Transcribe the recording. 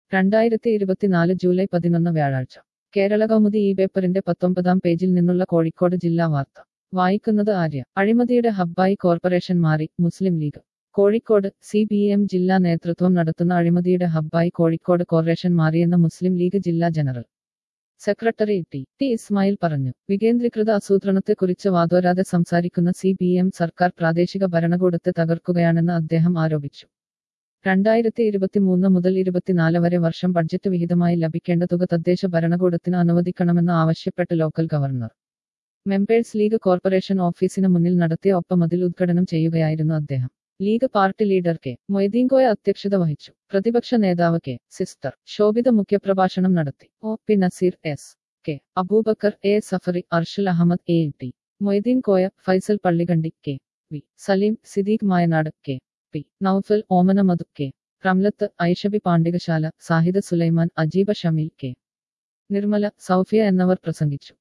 രണ്ടായിരത്തി ഇരുപത്തിനാല് ജൂലൈ പതിനൊന്ന് വ്യാഴാഴ്ച കേരള കൗമുദി ഈ പേപ്പറിന്റെ പത്തൊമ്പതാം പേജിൽ നിന്നുള്ള കോഴിക്കോട് ജില്ലാ വാർത്ത വായിക്കുന്നത് ആര്യ അഴിമതിയുടെ ഹബ്ബായി കോർപ്പറേഷൻ മാറി Muslim league Kozhikode C P M ജില്ലാ നേതൃത്വം നടത്തുന്ന അഴിമതിയുടെ ഹബ്ബായി കോഴിക്കോട് കോർപ്പറേഷൻ മാറിയെന്ന് മുസ്ലിം ലീഗ് ജില്ലാ general secretary T T Ismail പറഞ്ഞു വികേന്ദ്രീകൃത ആസൂത്രണത്തെക്കുറിച്ച് വാതോരാതെ സംസാരിക്കുന്ന സി പി എം സർക്കാർ പ്രാദേശിക ഭരണകൂടത്തെ തകർക്കുകയാണെന്ന് അദ്ദേഹം ആരോപിച്ചു രണ്ടായിരത്തി ഇരുപത്തിമൂന്ന് മുതൽ ഇരുപത്തിനാല് വരെ വർഷം ബഡ്ജറ്റ് വിഹിതമായി ലഭിക്കേണ്ട തുക തദ്ദേശ ഭരണകൂടത്തിന് അനുവദിക്കണമെന്ന് ആവശ്യപ്പെട്ട് local government members league corporation ഓഫീസിന് മുന്നിൽ നടത്തിയ ഒപ്പമതിൽ ഉദ്ഘാടനം ചെയ്യുകയായിരുന്നു അദ്ദേഹം league party leader K Moideenkoya അധ്യക്ഷത വഹിച്ചു പ്രതിപക്ഷ നേതാവ് കെ സിസ്റ്റർ ശോഭിത മുഖ്യപ്രഭാഷണം നടത്തി O P Naseer S K Abubacker A Safari Arshal Ahammed A T Moideen Koya Faisal Pallikandi K V Saleem Siddique Mayanad K P Noufal Omana Madhu K Ramlath Aishabi Pandikasala Sahid Sulaiman Ajeeba Shameel K Nirmala Soufiya എന്നിവർ പ്രസംഗിച്ചു